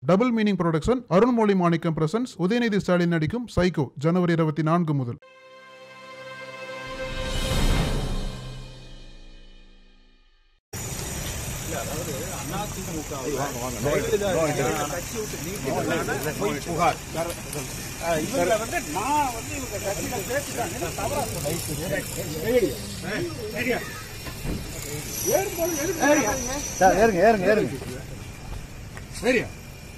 double meaning production Arunmozhi Manickam presents Udhayanidhi Stalin நடிக்கும் psycho ஜனவரி இருபத்தி நான்கு முதல் இவங்களை வந்து நான் வந்து இவங்க கட்சியில பேசிட்டாங்கன்னு தவறா ஏறுங்க ஏறுங்க ஏறுங்க சரியா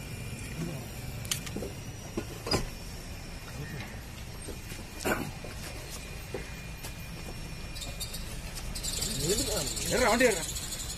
ஏறா வண்டி ஏறா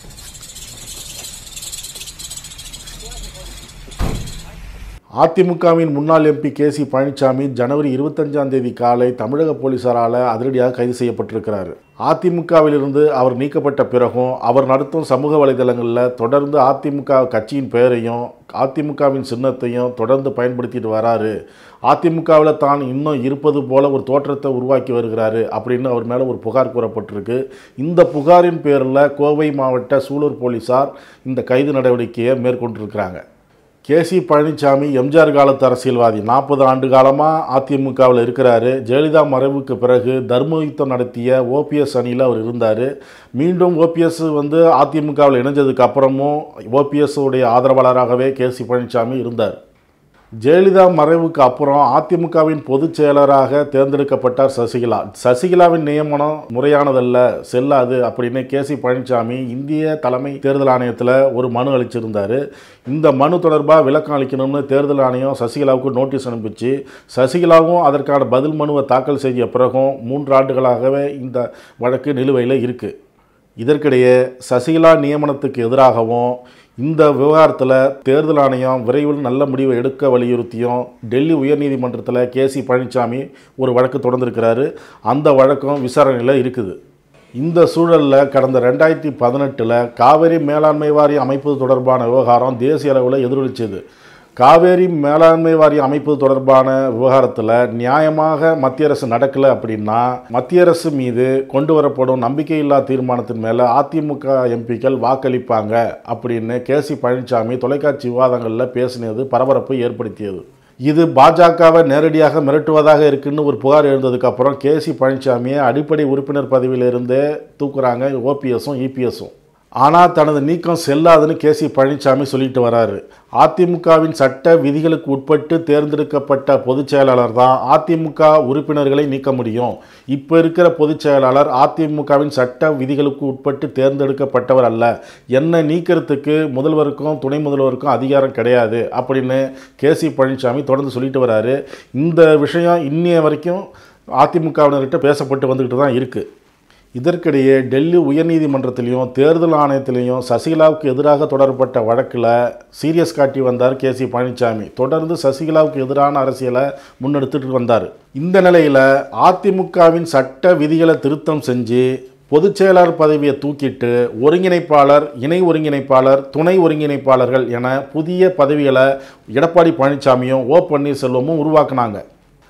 அதிமுகவின் முன்னாள் எம்பி கே சி பழனிசாமி ஜனவரி இருபத்தஞ்சாம் தேதி காலை தமிழக போலீசாரால் அதிரடியாக கைது செய்யப்பட்டிருக்கிறார் அதிமுகவிலிருந்து அவர் நீக்கப்பட்ட பிறகும் அவர் நடத்தும் சமூக வலைதளங்களில் தொடர்ந்து அதிமுக கட்சியின் பெயரையும் அதிமுகவின் சின்னத்தையும் தொடர்ந்து பயன்படுத்திட்டு வராரு அதிமுகவில் தான் இன்னும் இருப்பது போல ஒரு தோற்றத்தை உருவாக்கி வருகிறாரு அப்படின்னு அவர் மேலே ஒரு புகார் கூறப்பட்டிருக்கு இந்த புகாரின் பேரில் கோவை மாவட்ட சூலூர் போலீசார் இந்த கைது நடவடிக்கையை மேற்கொண்டிருக்கிறாங்க கேசி பழனிசாமி எம்ஜிஆர் காலத்து அரசியல்வாதி நாற்பது ஆண்டு காலமாக அதிமுகவில் இருக்கிறாரு ஜெயலலிதா மறைவுக்கு பிறகு தர்ம யுத்தம் நடத்திய ஓபிஎஸ் அணியில் அவர் இருந்தார் மீண்டும் ஓபிஎஸ் வந்து அதிமுகவில் இணைஞ்சதுக்கு அப்புறமும் ஓபிஎஸ் உடைய ஆதரவாளராகவே கேசி பழனிசாமி இருந்தார் ஜெயலலிதா மறைவுக்கு அப்புறம் அதிமுகவின் பொதுச் செயலராக தேர்ந்தெடுக்கப்பட்டார் சசிகலா சசிகலாவின் நியமனம் முறையானதல்ல செல்லாது அப்படின்னு கேசி பழனிசாமி இந்திய தலைமை தேர்தல் ஆணையத்தில் ஒரு மனு அளிச்சிருந்தார் இந்த மனு தொடர்பாக விளக்கம் அளிக்கணும்னு தேர்தல் ஆணையம் சசிகலாவுக்கு நோட்டீஸ் அனுப்பிச்சு சசிகலாவும் அதற்கான பதில் மனுவை தாக்கல் செய்ய பிறகும் மூன்று ஆண்டுகளாகவே இந்த வழக்கு நிலுவையில் இருக்குது இதற்கிடையே சசிகலா நியமனத்துக்கு எதிராகவும் இந்த விவகாரத்தில் தேர்தல் ஆணையம் விரைவில் நல்ல முடிவை எடுக்க வலியுறுத்தியும் டெல்லி உயர்நீதிமன்றத்தில் கேசி பழனிசாமி ஒரு வழக்கு தொடர்ந்திருக்கிறாரு அந்த வழக்கம் விசாரணையில் இருக்குது இந்த சூழலில் கடந்த ரெண்டாயிரத்தி பதினெட்டில் காவேரி மேலாண்மை வாரியம் அமைப்பது தொடர்பான விவகாரம் தேசிய அளவில் எதிரொலிச்சது காவேரி மேலாண்மை வாரியம் அமைப்பது தொடர்பான விவகாரத்தில் நியாயமாக மத்திய அரசு நடக்கலை அப்படின்னா மத்திய அரசு மீது கொண்டு வரப்படும் நம்பிக்கையில்லா தீர்மானத்தின் மேலே அதிமுக எம்பிக்கள் வாக்களிப்பாங்க அப்படின்னு கேசி பழனிசாமி தொலைக்காட்சி விவாதங்களில் பேசினது பரபரப்பை ஏற்படுத்தியது இது பாஜகவை நேரடியாக மிரட்டுவதாக இருக்குன்னு ஒரு புகார் எழுந்ததுக்கு அப்புறம் கேசி பழனிசாமியை அடிப்படை உறுப்பினர் பதவியிலிருந்தே தூக்குறாங்க ஓபிஎஸும் இபிஎஸும் ஆனால் தனது நீக்கம் செல்லாதுன்னு கேசி பழனிசாமி சொல்லிட்டு வராரு அதிமுகவின் சட்ட விதிகளுக்கு உட்பட்டு தேர்ந்தெடுக்கப்பட்ட பொதுச் செயலாளர் தான் அதிமுக உறுப்பினர்களை நீக்க முடியும் இப்போ இருக்கிற பொதுச் செயலாளர் அதிமுகவின் சட்ட விதிகளுக்கு உட்பட்டு தேர்ந்தெடுக்கப்பட்டவர் அல்ல என்னை நீக்கிறதுக்கு முதல்வருக்கும் துணை முதல்வருக்கும் அதிகாரம் கிடையாது அப்படின்னு கேசி பழனிசாமி தொடர்ந்து சொல்லிட்டு வராரு இந்த விஷயம் இன்னைய வரைக்கும் அதிமுகவினர்கிட்ட பேசப்பட்டு வந்துக்கிட்டு தான் இருக்குது இதற்கிடையே டெல்லி உயர்நீதிமன்றத்திலையும் தேர்தல் ஆணையத்திலையும் சசிகலாவுக்கு எதிராக தொடரப்பட்ட வழக்கில் சீரியஸ் காட்டி வந்தார் கே சி பழனிசாமி தொடர்ந்து சசிகலாவுக்கு எதிரான அரசியலை முன்னெடுத்துட்டு வந்தார் இந்த நிலையில் அதிமுகவின் சட்ட விதிகளை திருத்தம் செஞ்சு பொதுச் செயலாளர் பதவியை தூக்கிட்டு ஒருங்கிணைப்பாளர் இணை ஒருங்கிணைப்பாளர் துணை ஒருங்கிணைப்பாளர்கள் என புதிய பதவிகளை எடப்பாடி பழனிசாமியும் ஓ பன்னீர்செல்வமும் உருவாக்குனாங்க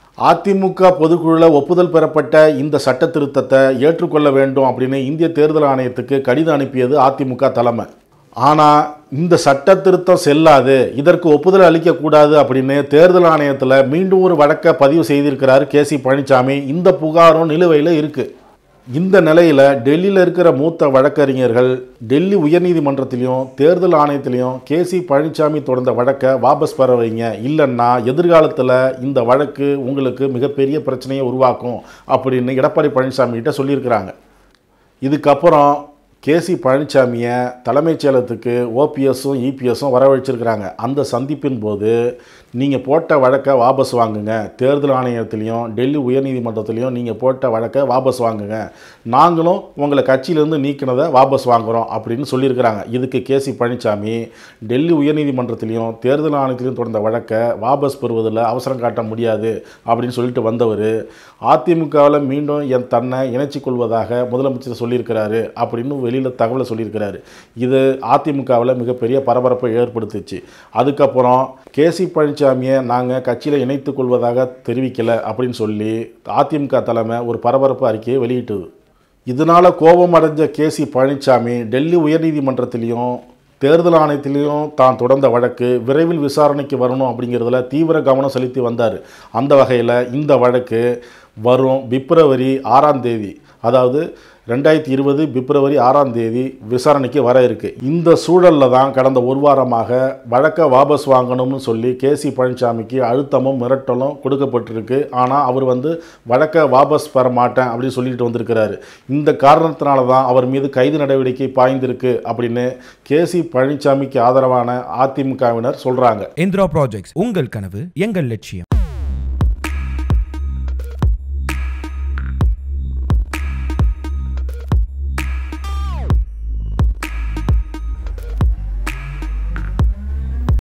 அதிமுக பொதுக்குழுவில் ஒப்புதல் பெறப்பட்ட இந்த சட்ட திருத்தத்தை ஏற்றுக்கொள்ள வேண்டும் அப்படின்னு இந்திய தேர்தல் ஆணையத்துக்கு கடிதம் அனுப்பியது அதிமுக தலைமை ஆனால் இந்த சட்ட திருத்தம் செல்லாது இதற்கு ஒப்புதல் அளிக்கக்கூடாது அப்படின்னு தேர்தல் ஆணையத்தில் மீண்டும் ஒரு வழக்கை பதிவு செய்திருக்கிறார் கே சி பழனிசாமி இந்த புகாரும் நிலுவையில் இருக்குது இந்த நிலையில் டெல்லியில் இருக்கிற மூத்த வழக்கறிஞர்கள் டெல்லி உயர்நீதிமன்றத்திலையும் தேர்தல் ஆணையத்திலையும் கே சி பழனிசாமி தொடர்ந்த வழக்கை வாபஸ் பெற வைங்க இல்லைன்னா எதிர்காலத்தில் இந்த வழக்கு உங்களுக்கு மிகப்பெரிய பிரச்சனையை உருவாக்கும் அப்படின்னு எடப்பாடி பழனிசாமி கிட்ட சொல்லியிருக்கிறாங்க இதுக்கப்புறம் கேசி பழனிசாமியை தலைமைச் செயலகத்துக்கு ஓபிஎஸும் இபிஎஸும் வரவழைச்சிருக்கிறாங்க அந்த சந்திப்பின் போது நீங்கள் போட்ட வழக்கை வாபஸ் வாங்குங்க தேர்தல் ஆணையத்திலையும் டெல்லி உயர்நீதிமன்றத்திலையும் நீங்கள் போட்ட வழக்கை வாபஸ் வாங்குங்க நாங்களும் உங்களை கட்சியிலேருந்து நீக்கினதை வாபஸ் வாங்குகிறோம் அப்படின்னு சொல்லியிருக்கிறாங்க இதுக்கு கேசி பழனிசாமி டெல்லி உயர்நீதிமன்றத்திலையும் தேர்தல் ஆணையத்திலையும் தொடர்ந்த வழக்கை வாபஸ் பெறுவதில் அவசரம் காட்ட முடியாது அப்படின்னு சொல்லிட்டு வந்தவர் அதிமுகவில் மீண்டும் என் தன்னை இணைச்சிக் கொள்வதாக முதலமைச்சர் சொல்லியிருக்கிறாரு அப்படின்னு வெளியில் தகவலை சொல்லியிருக்கிறாரு இது அதிமுகவில் மிகப்பெரிய பரபரப்பை ஏற்படுத்துச்சு அதுக்கப்புறம் கேசி பழனிசாமியை நாங்கள் கட்சியில் இணைத்துக் கொள்வதாக தெரிவிக்கலை அப்படின்னு சொல்லி அதிமுக தலைமை ஒரு பரபரப்பு அறிக்கையை வெளியிட்டது இதனால் கோபம் அடைஞ்ச கேசி பழனிசாமி டெல்லி உயர்நீதிமன்றத்திலையும் தேர்தல் ஆணையத்திலையும் தான் தொடர்ந்த வழக்கு விரைவில் விசாரணைக்கு வரணும் அப்படிங்கிறதுல தீவிர கவனம் செலுத்தி வந்தார் அந்த வகையில் இந்த வழக்கு வரும் பிப்ரவரி ஆறாம் தேதி அதாவது ரெண்டாயிரத்தி இருபது பிப்ரவரி ஆறாம் தேதி விசாரணைக்கு வர இருக்கு இந்த சூழலில் தான் கடந்த ஒரு வாரமாக வழக்கை வாபஸ் வாங்கணும்னு சொல்லி கே சி பழனிசாமிக்கு அழுத்தமும் மிரட்டலும் கொடுக்கப்பட்டிருக்கு ஆனால் அவர் வந்து வழக்கை வாபஸ் பெற மாட்டேன் அப்படின்னு சொல்லிட்டு வந்திருக்கிறாரு இந்த காரணத்தினால தான் அவர் மீது கைது நடவடிக்கை பாய்ந்திருக்கு அப்படின்னு கே சி பழனிசாமிக்கு ஆதரவான அதிமுகவினர் சொல்கிறாங்க இந்திரா ப்ராஜெக்ட்ஸ் உங்கள் கனவு எங்கள் லட்சியம்